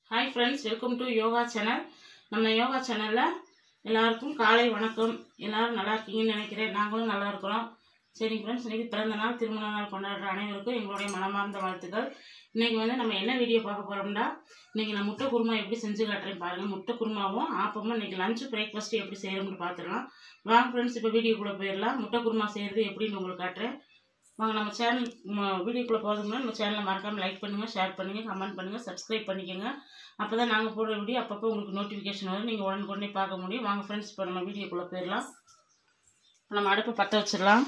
hi friends welcome to yoga channel நம்ம யோகா சேனலில் எல்லாருக்கும் காலை வணக்கம் எல்லாரும் நல்லா இருக்கீங்கன்னு நினைக்கிறேன் நாங்களும் நல்லா இருக்கிறோம் சரிங்க ஃப்ரெண்ட்ஸ் இன்றைக்கி பிறந்த நாள் திருமண நாள் கொண்டாடுற அனைவருக்கும் எங்களுடைய மனமார்ந்த வாழ்த்துக்கள் இன்றைக்கி வந்து நம்ம என்ன வீடியோ பார்க்க போகிறோம்னா இன்றைக்கி நான் முட்டை குருமா எப்படி செஞ்சு காட்டுறேன் பாருங்கள் முட்டை குருமாவும் ஆப்பமும் இன்றைக்கி லஞ்ச் பிரேக்ஃபாஸ்ட்டு எப்படி செய்யணும்னு பார்த்துடலாம் வாங்க ஃப்ரெண்ட்ஸ் இப்போ வீடியோக்குள்ளே போயிடலாம் முட்டை குருமா செய்கிறது எப்படின்னு உங்களுக்கு காட்டுறேன் வாங்க நம்ம சேனல் வீடியோக்குள்ளே போகிறதுக்கு முன்னாடி நம்ம சேனலை மறக்காமல் லைக் பண்ணுங்கள் ஷேர் பண்ணுங்கள் கமெண்ட் பண்ணுங்கள் சப்ஸ்கிரைப் பண்ணிக்கோங்க அப்போ தான் நாங்கள் போடுற வீடியோ அப்பப்போ உங்களுக்கு நோட்டிஃபிகேஷன் வரும் நீங்கள் உடனுக்குடனே பார்க்க முடியும் வாங்க ஃப்ரெண்ட்ஸ் இப்போ நம்ம வீடியோக்குள்ளே போயிடலாம் இப்போ நம்ம அடுப்பு பற்ற வச்சிடலாம்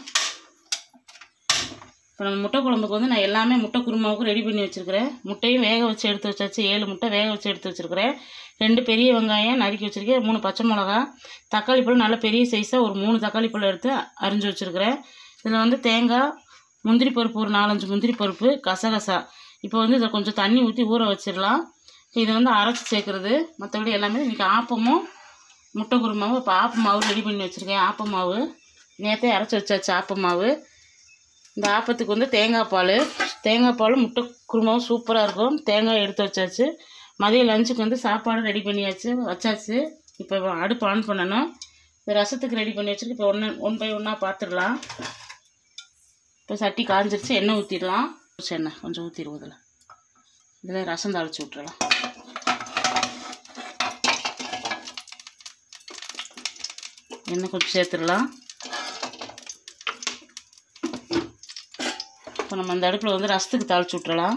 இப்போ நம்ம முட்டை குழம்புக்கு வந்து நான் எல்லாமே முட்டை குருமாவுக்கு ரெடி பண்ணி வச்சுருக்கிறேன் முட்டையும் வேக வச்சு எடுத்து வச்சாச்சு ஏழு முட்டை வேக வச்சு எடுத்து வச்சுருக்கிறேன் ரெண்டு பெரிய வெங்காயம் நறுக்கி வச்சுருக்கேன் மூணு பச்சை மிளகா தக்காளி பழம் நல்ல பெரிய சைஸாக ஒரு மூணு தக்காளி பழம் எடுத்து அரிஞ்சு வச்சுருக்கிறேன் இதில் வந்து தேங்காய் முந்திரி பருப்பு ஒரு நாலஞ்சு முந்திரி பருப்பு கசகசா இப்போ வந்து இதை கொஞ்சம் தண்ணி ஊற்றி ஊற வச்சிடலாம் இதை வந்து அரைச்சி சேர்க்குறது மற்றபடி எல்லாமே இன்றைக்கி ஆப்பமும் முட்டை குருமாவும் இப்போ ஆப்ப மாவு ரெடி பண்ணி வச்சுருக்கேன் ஆப்ப மாவு நேற்றே அரைச்சி வச்சாச்சு ஆப்ப மாவு இந்த ஆப்பத்துக்கு வந்து தேங்காய் பால் தேங்காய் பால் முட்டை குருமாவும் சூப்பராக இருக்கும் தேங்காய் எடுத்து வச்சாச்சு மதிய லஞ்சுக்கு வந்து சாப்பாடு ரெடி பண்ணியாச்சு வச்சாச்சு இப்போ அடுப்பு ஆன் பண்ணணும் இந்த ரசத்துக்கு ரெடி பண்ணி வச்சுருக்கு இப்போ ஒன்று ஒன் பை ஒன்றா பார்த்துடலாம் இப்போ சட்டி காஞ்சிருச்சு எண்ணெய் ஊற்றிடலாம் எண்ணெய் கொஞ்சம் ஊற்றிடுவோம் இதில் இதில் ரசம் தாளித்து விட்டுறலாம் எண்ணெய் கொஞ்சம் சேர்த்துடலாம் இப்போ நம்ம அந்த அடுப்பில் வந்து ரசத்துக்கு தாளித்து விட்டுறலாம்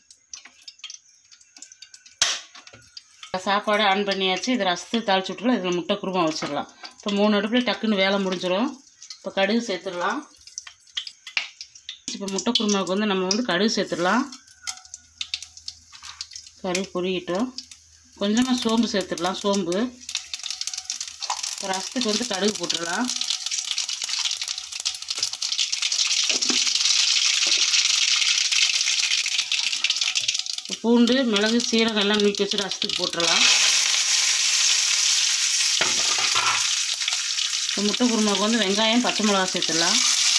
சாப்பாடு ஆன் பண்ணியாச்சு இது ரசத்துக்கு தாளித்து விட்டுறலாம் இதில் முட்டை குருமா வச்சிடலாம் இப்போ மூணு அடுப்பில் டக்குன்னு வேலை முடிஞ்சிடும் இப்போ கடுகு சேர்த்துடலாம் இப்போ முட்டை குருமாவுக்கு வந்து நம்ம வந்து கடுகு சேர்த்துடலாம் கறி பொரியிட்டோம் கொஞ்சமாக சோம்பு சேர்த்துடலாம் சோம்பு இப்போ ரசத்துக்கு வந்து கடுகு போட்டுடலாம் பூண்டு மிளகு சீரகம் எல்லாம் நுக்கி வச்சு ரசத்துக்கு போட்டுடலாம் இப்போ முட்டை குருமாவுக்கு வந்து வெங்காயம் பச்சை மிளகா சேர்த்துடலாம்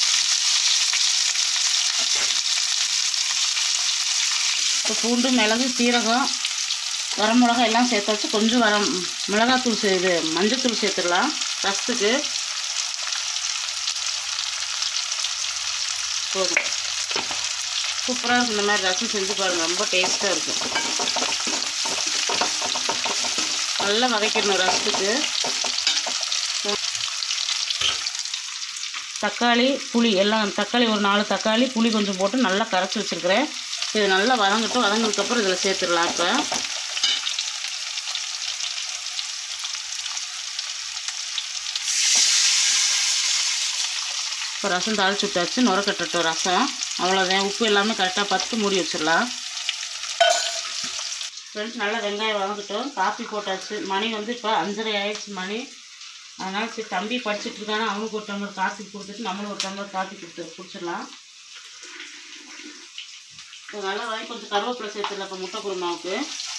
இப்போ பூண்டு மிளகு சீரகம் வரமிளகா எல்லாம் சேர்த்து வச்சு கொஞ்சம் வர மிளகாத்தூள் சே இது மஞ்சத்தூள் சேர்த்துடலாம் ரசத்துக்கு போதும் சூப்பராக இருக்கும் இந்த மாதிரி ரசம் செஞ்சு பாருங்கள் ரொம்ப டேஸ்ட்டாக இருக்கும் நல்லா வதக்கிடணும் ரசத்துக்கு தக்காளி புளி எல்லாம் தக்காளி ஒரு நாலு தக்காளி புளி கொஞ்சம் போட்டு நல்லா கரைச்சி வச்சுருக்கிறேன் இது நல்லா வதங்கட்டும் வதங்கினதுக்கப்புறம் இதில் சேர்த்துடலாம் இப்போ இப்போ ரசம் தாளிச்சு விட்டாச்சு நுரக்கட்டட்டும் ரசம் அவ்வளோதான் உப்பு எல்லாமே கரெக்டாக பத்து மூடி வச்சிடலாம் ஃப்ரெண்ட்ஸ் நல்லா வெங்காயம் வதங்கட்டும் காஃபி போட்டாச்சு மணி வந்து இப்போ அஞ்சரை ஆயிடுச்சு மணி அதனால் சரி தம்பி படிச்சுட்டு இருக்காங்க அவனுக்கு ஒரு டம்ளர் காஃபி கொடுத்துட்டு நம்மளும் ஒரு டம்ளர் காஃபி கொடுத்து குடிச்சிடலாம் இப்போ நல்லா வாங்கி கொஞ்சம் கருவேப்பிலை சேர்த்துடலாம் இப்போ முட்டை குருமாவுக்கு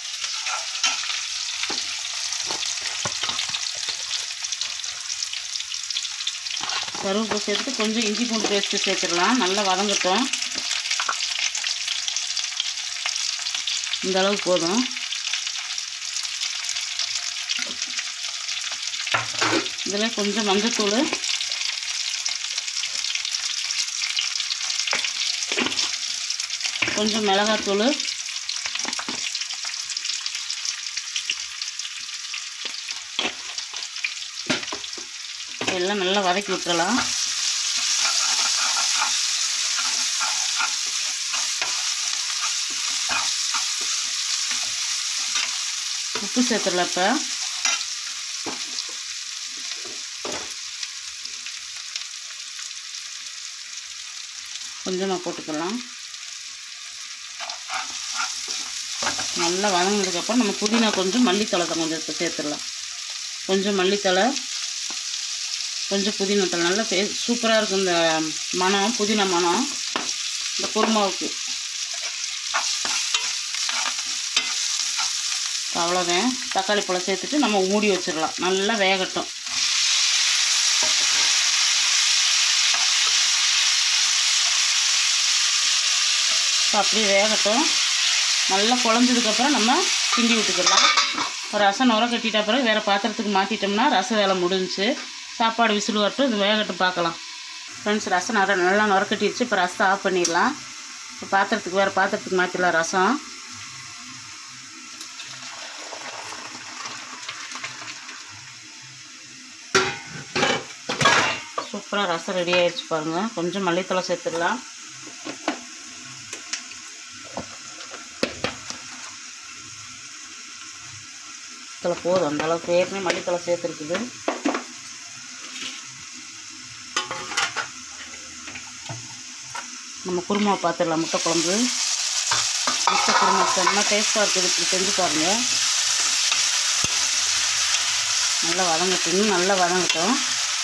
கருவேப்பிலை சேர்த்துட்டு கொஞ்சம் இஞ்சி பூண்டு பேஸ்ட்டு சேர்த்துடலாம் நல்லா வதங்கட்டும் இந்த அளவுக்கு போதும் இதில் கொஞ்சம் மஞ்சத்தூள் கொஞ்சம் மிளகாத்தூள் எல்லாம் நல்லா வதக்கி விட்டுறலாம் உப்பு சேர்த்துடலாம் இப்போ கொஞ்சமாக போட்டுக்கலாம் நல்லா வதங்கினதுக்கப்புறம் நம்ம புதினா கொஞ்சம் மல்லித்தலை கொஞ்சம் இப்போ சேர்த்துடலாம் கொஞ்சம் மல்லித்தலை கொஞ்சம் புதினா தலை நல்லா பே சூப்பராக இருக்கும் இந்த மணம் புதினா மணம் இந்த குருமாவுக்கு அவ்வளோதான் தக்காளி பழம் சேர்த்துட்டு நம்ம மூடி வச்சிடலாம் நல்லா வேகட்டும் இப்போ அப்படியே வேகட்டும் நல்லா குழஞ்சதுக்கப்புறம் நம்ம கிண்டி விட்டுக்கலாம் ஒரு ரசம் நுர கட்டிட்ட பிறகு வேறு பாத்திரத்துக்கு மாற்றிட்டோம்னா ரச வேலை முடிஞ்சுச்சு சாப்பாடு விசில் வரட்டும் இது வேகட்டும் பார்க்கலாம் ஃப்ரெண்ட்ஸ் ரசம் நர நல்லா நுர கட்டிடுச்சு இப்போ ரசத்தை ஆஃப் பண்ணிடலாம் இப்போ பாத்திரத்துக்கு வேறு பாத்திரத்துக்கு மாற்றிடலாம் ரசம் சூப்பராக ரசம் ரெடி ஆயிடுச்சு பாருங்கள் கொஞ்சம் மல்லித்தலை சேர்த்துடலாம் மல்லித்தலை போதும் அந்த அளவுக்கு ஏற்கனவே மல்லித்தலை சேர்த்துருக்குது நம்ம குருமா பார்த்துடலாம் முட்டை குழம்பு முட்டை குருமா செம்ம டேஸ்ட்டாக இருக்குது இப்படி செஞ்சு பாருங்கள் நல்லா வதங்கட்டும் இன்னும் நல்லா வதங்கட்டும்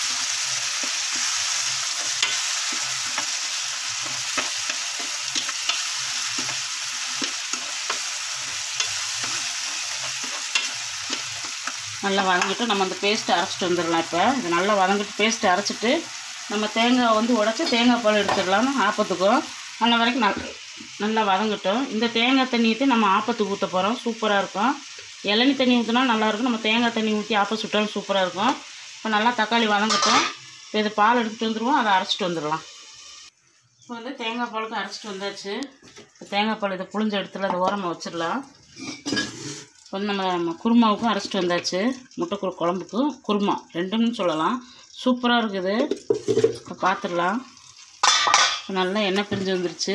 நல்லா வதங்கிட்டு நம்ம அந்த பேஸ்ட்டை அரைச்சிட்டு வந்துடலாம் இப்போ இது நல்லா வதங்கிட்டு பேஸ்ட்டு அரைச்சிட்டு நம்ம தேங்காய் வந்து உடச்சி தேங்காய் பால் எடுத்துடலாம் ஆப்பத்துக்கும் அந்த வரைக்கும் நல் நல்லா வதங்கட்டும் இந்த தேங்காய் தண்ணி ஊற்றி நம்ம ஆப்பத்துக்கு ஊற்ற போகிறோம் சூப்பராக இருக்கும் இளநி தண்ணி ஊற்றினா நல்லாயிருக்கும் நம்ம தேங்காய் தண்ணி ஊற்றி ஆப்பம் சுட்டாலும் சூப்பராக இருக்கும் இப்போ நல்லா தக்காளி வதங்கட்டும் இப்போ இது பால் எடுத்துகிட்டு வந்துடுவோம் அதை அரைச்சிட்டு வந்துடலாம் இப்போ வந்து தேங்காய் பாலுக்கு அரைச்சிட்டு வந்தாச்சு இப்போ தேங்காய் பால் இதை புளிஞ்ச இடத்துல அதை ஓரமாக வச்சிடலாம் இப்போ வந்து நம்ம நம்ம குருமாவுக்கும் அரைச்சிட்டு வந்தாச்சு முட்டைக்குரு குழம்புக்கும் குருமா ரெண்டும்னு சொல்லலாம் சூப்பராக இருக்குது இப்போ பார்த்துடலாம் இப்போ நல்லா எண்ணெய் பிரிஞ்சு வந்துருச்சு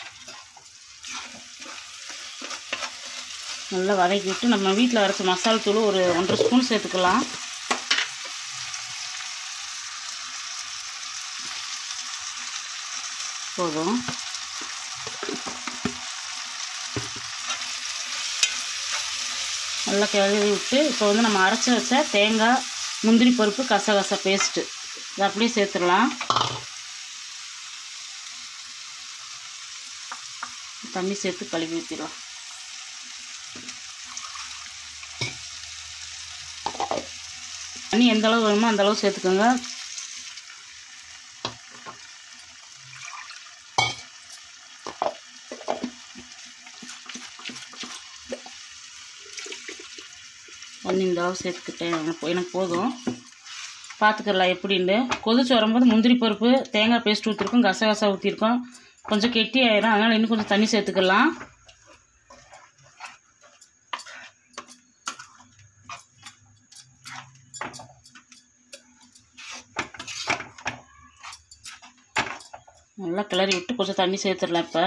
நல்லா வதக்கி விட்டு நம்ம வீட்டில் அரைச்ச மசாலா தூள் ஒரு ஒன்றரை ஸ்பூன் சேர்த்துக்கலாம் போதும் நல்லா கிளறி விட்டு இப்போ வந்து நம்ம அரைச்சி வச்ச தேங்காய் முந்திரி பருப்பு கசகசா பேஸ்ட்டு இதை அப்படியே சேர்த்துடலாம் தண்ணி சேர்த்து கழுவி ஊற்றிடலாம் தண்ணி எந்த அளவு வேணுமோ அந்த அளவு சேர்த்துக்கோங்க தண்ணி இந்த அளவு சேர்த்துக்கிட்டேன் எனக்கு எனக்கு போதும் பார்த்துக்கலாம் எப்படின்னு கொதிச்சு வரும்போது முந்திரி பருப்பு தேங்காய் பேஸ்ட் ஊற்றிருக்கோம் கசகசா ஊற்றிருக்கோம் கொஞ்சம் கெட்டி ஆயிரும் அதனால் இன்னும் கொஞ்சம் தண்ணி சேர்த்துக்கலாம் நல்லா கிளறி விட்டு கொஞ்சம் தண்ணி சேர்த்துடலாம் இப்போ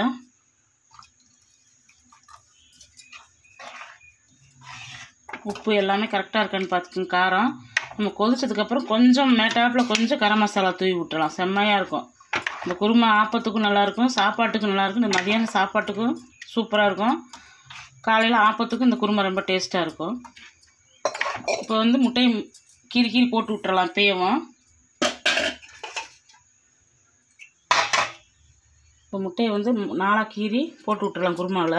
உப்பு எல்லாமே கரெக்டாக இருக்கான்னு பார்த்துக்கோங்க காரம் நம்ம கொதிச்சதுக்கப்புறம் கொஞ்சம் மேட்டாப்பில் கொஞ்சம் கரம் மசாலா தூவி விட்டுறலாம் செம்மையாக இருக்கும் இந்த குருமா ஆப்பத்துக்கும் நல்லாயிருக்கும் சாப்பாட்டுக்கும் நல்லாயிருக்கும் இந்த மதியானம் சாப்பாட்டுக்கும் சூப்பராக இருக்கும் காலையில் ஆப்பத்துக்கும் இந்த குருமா ரொம்ப டேஸ்ட்டாக இருக்கும் இப்போ வந்து முட்டையை கீறி கீறி போட்டு விட்டுறலாம் பேவும் இப்போ முட்டையை வந்து நாலாக கீறி போட்டு விட்டுறலாம் குருமாவில்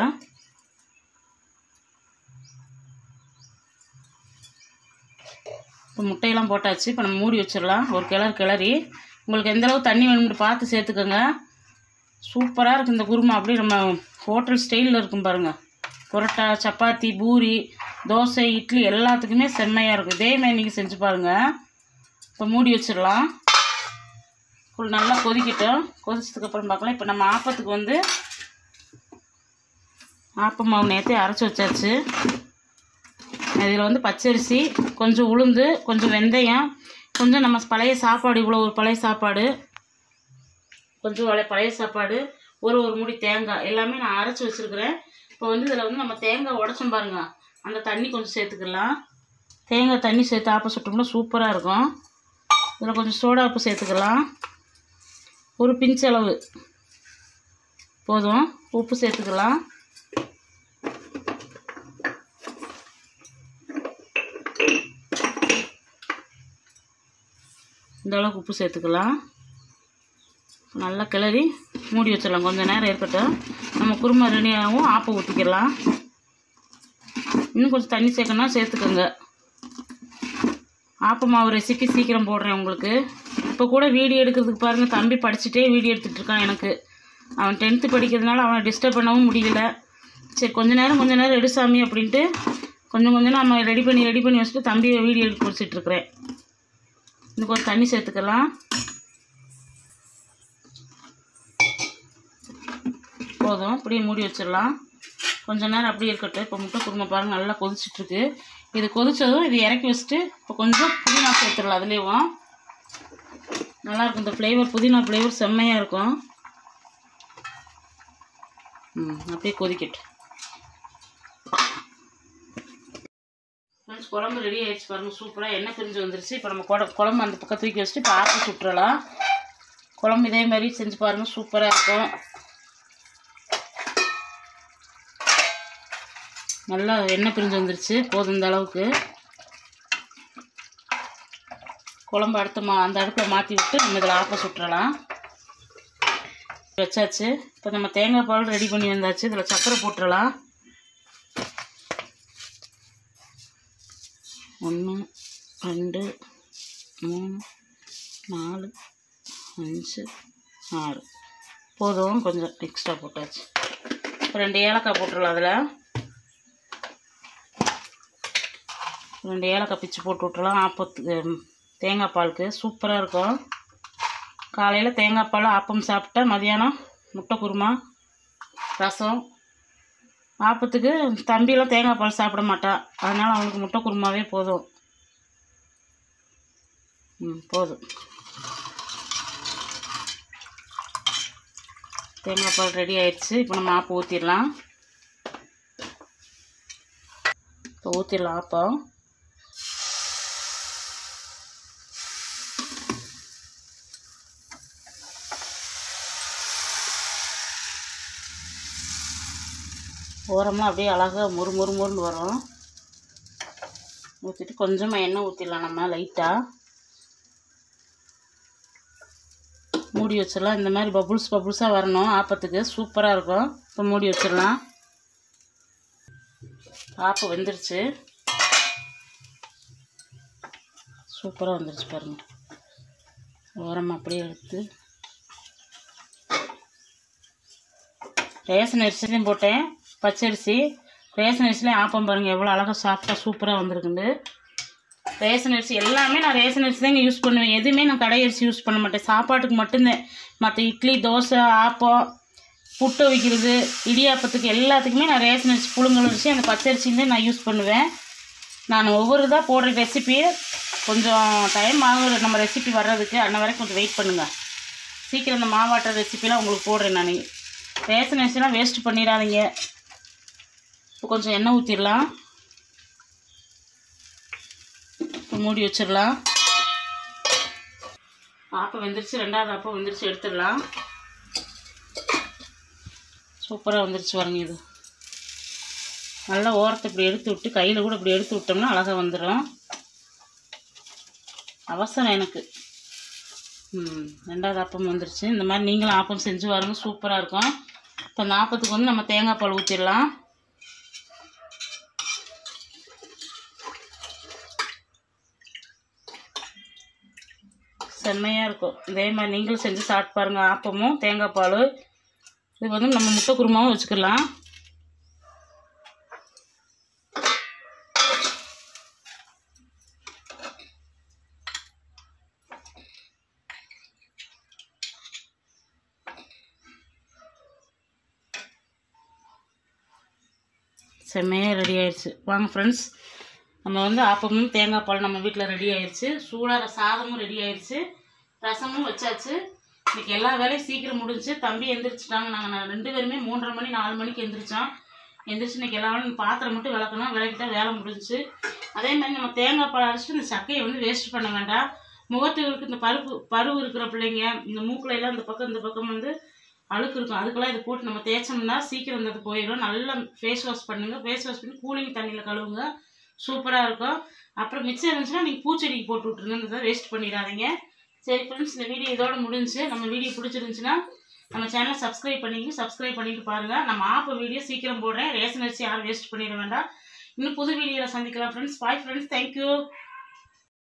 இப்போ முட்டையெல்லாம் போட்டாச்சு இப்போ நம்ம மூடி வச்சிடலாம் ஒரு கிளறு கிளறி உங்களுக்கு எந்த அளவு தண்ணி வேணும்னு பார்த்து சேர்த்துக்கோங்க சூப்பராக இருக்குது இந்த குருமா அப்படியே நம்ம ஹோட்டல் ஸ்டைலில் இருக்கும் பாருங்கள் புரோட்டா சப்பாத்தி பூரி தோசை இட்லி எல்லாத்துக்குமே செம்மையாக இருக்கும் இதே மாதிரி நீங்கள் செஞ்சு பாருங்கள் இப்போ மூடி வச்சிடலாம் ஃபுல் நல்லா கொதிக்கட்டும் கொதிச்சதுக்கப்புறம் பார்க்கலாம் இப்போ நம்ம ஆப்பத்துக்கு வந்து ஆப்ப மாவு நேற்று அரைச்சி வச்சாச்சு இதில் வந்து பச்சரிசி கொஞ்சம் உளுந்து கொஞ்சம் வெந்தயம் கொஞ்சம் நம்ம பழைய சாப்பாடு இவ்வளோ ஒரு பழைய சாப்பாடு கொஞ்சம் பழைய பழைய சாப்பாடு ஒரு ஒரு முடி தேங்காய் எல்லாமே நான் அரைச்சி வச்சுருக்கிறேன் இப்போ வந்து இதில் வந்து நம்ம தேங்காய் உடச்சோம் பாருங்க அந்த தண்ணி கொஞ்சம் சேர்த்துக்கலாம் தேங்காய் தண்ணி சேர்த்து ஆப்ப சுட்டோம்னா சூப்பராக இருக்கும் இதில் கொஞ்சம் சோடா உப்பு சேர்த்துக்கலாம் ஒரு பிஞ்ச் அளவு போதும் உப்பு சேர்த்துக்கலாம் இந்த அளவுக்கு உப்பு சேர்த்துக்கலாம் நல்லா கிளறி மூடி வச்சிடலாம் கொஞ்சம் நேரம் இருக்கட்டும் நம்ம குருமா ரெடியாகவும் ஆப்பம் ஊற்றிக்கலாம் இன்னும் கொஞ்சம் தண்ணி சேர்க்கணும்னா சேர்த்துக்கோங்க ஆப்ப மாவு ரெசிபி சீக்கிரம் போடுறேன் உங்களுக்கு இப்போ கூட வீடியோ எடுக்கிறதுக்கு பாருங்கள் தம்பி படிச்சுட்டே வீடியோ எடுத்துகிட்டு இருக்கான் எனக்கு அவன் டென்த்து படிக்கிறதுனால அவனை டிஸ்டர்ப் பண்ணவும் முடியல சரி கொஞ்ச நேரம் கொஞ்ச நேரம் எடு சாமி அப்படின்ட்டு கொஞ்சம் கொஞ்சம் நம்ம ரெடி பண்ணி ரெடி பண்ணி வச்சுட்டு தம்பியை வீடியோ எடுத்து பிடிச்சிட்டு இருக்கிறேன் இன்னும் கொஞ்சம் தண்ணி சேர்த்துக்கலாம் போதும் அப்படியே மூடி வச்சிடலாம் கொஞ்ச நேரம் அப்படியே இருக்கட்டும் இப்போ முட்டை குருமா பாருங்க நல்லா கொதிச்சிட்ருக்கு இது கொதிச்சதும் இது இறக்கி வச்சுட்டு இப்போ கொஞ்சம் புதினா சேர்த்துடலாம் அதுலேயும் நல்லாயிருக்கும் இந்த ஃப்ளேவர் புதினா ஃப்ளேவர் செம்மையாக இருக்கும் ம் அப்படியே கொதிக்கட்டும் ஃப்ரெண்ட்ஸ் குழம்பு ரெடி ஆயிடுச்சு பாருங்கள் சூப்பராக எண்ணெய் பிரிஞ்சு வந்துருச்சு இப்போ நம்ம குழ குழம்பு அந்த பக்கம் தூக்கி வச்சுட்டு இப்போ ஆப்பை சுட்டுறலாம் குழம்பு இதே மாதிரி செஞ்சு பாருங்கள் சூப்பராக இருக்கும் நல்லா எண்ணெய் பிரிஞ்சு வந்துருச்சு போதும் இந்த அளவுக்கு குழம்பு அடுத்த மா அந்த அடுப்பில் மாற்றி விட்டு நம்ம இதில் ஆப்பை சுட்டுறலாம் வச்சாச்சு இப்போ நம்ம தேங்காய் பால் ரெடி பண்ணி வந்தாச்சு இதில் சர்க்கரை போட்டுடலாம் ஒன்று ரெண்டு மூணு நாலு அஞ்சு ஆறு போதும் கொஞ்சம் எக்ஸ்ட்ரா போட்டாச்சு இப்போ ரெண்டு ஏலக்காய் போட்டுடலாம் அதில் ரெண்டு ஏலக்காய் பிச்சு போட்டு விட்டுறலாம் ஆப்பத்துக்கு தேங்காய் பாலுக்கு சூப்பராக இருக்கும் காலையில் தேங்காய் பால் ஆப்பம் சாப்பிட்டா மதியானம் முட்டை குருமா ரசம் ஆப்பத்துக்கு தம்பியெல்லாம் தேங்காய் பால் சாப்பிட மாட்டான் அதனால் அவனுக்கு முட்டை குருமாவே போதும் ம் போதும் தேங்காய் பால் ரெடி ஆயிடுச்சு இப்போ நம்ம ஆப்பம் ஊற்றிடலாம் இப்போ ஊற்றிடலாம் ஆப்பம் ஓரமாக அப்படியே அழகாக முறு முறு முறுன்னு வரும் ஊற்றிட்டு கொஞ்சமாக எண்ணெய் ஊற்றிடலாம் நம்ம லைட்டாக மூடி வச்சிடலாம் இந்த மாதிரி பபுள்ஸ் பபுள்ஸாக வரணும் ஆப்பத்துக்கு சூப்பராக இருக்கும் இப்போ மூடி வச்சிடலாம் ஆப்பம் வெந்துருச்சு சூப்பராக வந்துருச்சு பாருங்கள் ஓரமாக அப்படியே எடுத்து ரேஷன் அரிசிலையும் போட்டேன் பச்சரிசி ரேஷன் அரிசிலையும் ஆப்பம் பாருங்கள் எவ்வளோ அழகாக சாஃப்டாக சூப்பராக வந்திருக்குண்டு ரேஷன் அரிசி எல்லாமே நான் ரேஷன் அரிசி தாங்க யூஸ் பண்ணுவேன் எதுவுமே நான் கடை அரிசி யூஸ் பண்ண மாட்டேன் சாப்பாட்டுக்கு மட்டும்தான் மற்ற இட்லி தோசை ஆப்பம் புட்டு வைக்கிறது இடியாப்பத்துக்கு எல்லாத்துக்குமே நான் ரேஷன் அரிசி புழுங்கல் அரிசி அந்த பச்சரிசியும் தான் நான் யூஸ் பண்ணுவேன் நான் ஒவ்வொரு இதாக போடுற ரெசிபி கொஞ்சம் டைம் ஆகும் நம்ம ரெசிபி வர்றதுக்கு அன்ன வரைக்கும் கொஞ்சம் வெயிட் பண்ணுங்கள் சீக்கிரம் இந்த மாவாட்டுற ரெசிபிலாம் உங்களுக்கு போடுறேன் நான் ரேஷன் அரிசிலாம் வேஸ்ட் பண்ணிடாதீங்க இப்போ கொஞ்சம் எண்ணெய் ஊற்றிடலாம் இப்போ மூடி வச்சிடலாம் ஆப்பம் வெந்துருச்சு ரெண்டாவது ஆப்பம் வெந்துருச்சு எடுத்துடலாம் சூப்பராக வந்துருச்சு பாருங்க இது நல்லா ஓரத்தை இப்படி எடுத்து விட்டு கையில் கூட இப்படி எடுத்து விட்டோம்னா அழகாக வந்துடும் அவசரம் எனக்கு ம் ரெண்டாவது ஆப்பம் வந்துருச்சு இந்த மாதிரி நீங்களும் ஆப்பம் செஞ்சு பாருங்க சூப்பராக இருக்கும் இப்போ இந்த ஆப்பத்துக்கு வந்து நம்ம தேங்காய் பால் ஊற்றிடலாம் செம்மையாக இருக்கும் இதே மாதிரி நீங்களும் செஞ்சு சாப்பிட்டு பாருங்கள் ஆப்பமும் தேங்காய் பால் இது வந்து நம்ம முட்டை குருமாவும் வச்சுக்கலாம் செம்மையாக ரெடி ஆயிடுச்சு வாங்க ஃப்ரெண்ட்ஸ் நம்ம வந்து ஆப்பமும் தேங்காய் பால் நம்ம வீட்டில் ரெடி ஆயிடுச்சு சூடாக சாதமும் ரெடி ஆயிடுச்சு ரசமும் வச்சாச்சு இன்னைக்கு எல்லா வேலையும் சீக்கிரம் முடிஞ்சு தம்பி எந்திரிச்சிட்டாங்க நாங்கள் ரெண்டு பேருமே மூன்றரை மணி நாலு மணிக்கு எந்திரிச்சோம் எந்திரிச்சு இன்னைக்கு எல்லா வேலையும் பாத்திரம் மட்டும் விளக்கணும் விளக்கிட்டா வேலை முடிஞ்சுச்சு அதே மாதிரி நம்ம தேங்காய் பால் அரைச்சிட்டு இந்த சக்கையை வந்து வேஸ்ட் பண்ண வேண்டாம் முகத்துக்கு இந்த பருப்பு பருவு இருக்கிற பிள்ளைங்க இந்த மூக்குல எல்லாம் இந்த பக்கம் இந்த பக்கம் வந்து அழுக்கு இருக்கும் அதுக்கெல்லாம் இது போட்டு நம்ம தேய்ச்சோம்னா சீக்கிரம் இந்த இது போயிடும் நல்லா ஃபேஸ் வாஷ் பண்ணுங்கள் ஃபேஸ் வாஷ் பண்ணி கூலிங் தண்ணியில் கழுவுங்க சூப்பராக இருக்கும் அப்புறம் மிச்சம் இருந்துச்சுன்னா நீங்கள் பூச்செடிக்கு போட்டு விட்ருங்க இந்த வேஸ்ட் பண்ணிடாதீங்க சரி ஃப்ரெண்ட்ஸ் இந்த வீடியோ இதோட முடிஞ்சு நம்ம வீடியோ பிடிச்சிருந்துச்சுன்னா நம்ம சேனலை சப்ஸ்கிரைப் பண்ணிங்க சப்ஸ்கிரைப் பண்ணிட்டு பாருங்கள் நம்ம ஆப்பு வீடியோ சீக்கிரம் போடுறேன் ரேஷன் அரிசி யாரும் வேஸ்ட் பண்ணிட வேண்டாம் இன்னும் புது வீடியோவில் சந்திக்கலாம் ஃப்ரெண்ட்ஸ் பாய் ஃப்ரெண்ட்ஸ் தேங்க்யூ